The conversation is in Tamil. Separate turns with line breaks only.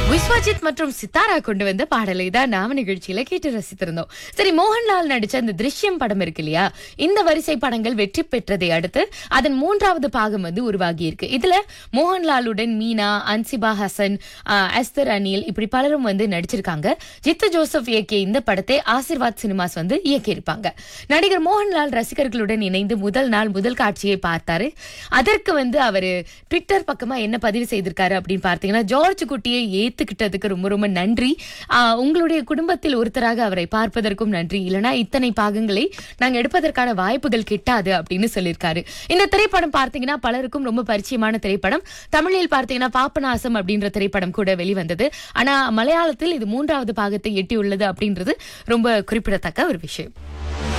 விஸ்வஜித் மற்றும் சித்தாரா கொண்டு வந்த பாடலை தான் நாம நிகழ்ச்சியில கேட்டு ரசித்திருந்தோம் சரி மோகன்லால் நடிச்ச அந்த திருஷ்யம் படம் இருக்கு இல்லையா இந்த வரிசை படங்கள் வெற்றி பெற்றதை அடுத்து அதன் மூன்றாவது பாகம் வந்து உருவாகி இருக்கு இதுல மோகன்லாலுடன் மீனா அன்சிபா ஹசன் ஆஹ், எஸ்தர் அனில் இப்படி பலரும் வந்து நடிச்சிருக்காங்க ஜித்து ஜோசப் இயக்கிய இந்த படத்தை ஆசிர்வாத் சினிமாஸ் வந்து இயக்கியிருப்பாங்க நடிகர் மோகன்லால் ரசிகர்களுடன் இணைந்து முதல் நாள் முதல் காட்சியை பார்த்தாரு அதற்கு வந்து அவரு ட்விட்டர் பக்கமா என்ன பதிவு செய்திருக்காரு அப்படின்னு பார்த்தீங்கன்னா ஜார்ஜ் குட்டியை ஏத்துக்கிட்டதுக்கு ரொம்ப ரொம்ப நன்றி ஆஹ், உங்களுடைய குடும்பத்தில் ஒருத்தராக அவரை பார்ப்பதற்கும் நன்றி இல்லனா இத்தனை பாகங்களை நாங்க எடுப்பதற்கான வாய்ப்புகள் கிட்டாது அப்படின்னு சொல்லியிருக்காரு இந்த திரைப்படம் பார்த்தீங்கன்னா பலருக்கும் ரொம்ப பரிச்சயமான திரைப்படம் தமிழில் பார்த்தீங்கன்னா பாப்பநாசம் அப்படின்ற திரைப்படம் கூட வெளிவந்தது ஆனா மலையாளத்தில் இது மூன்றாவது பாகத்தை எட்டியுள்ளது அப்படின்றது ரொம்ப குறிப்பிடத்தக்க ஒரு விஷயம்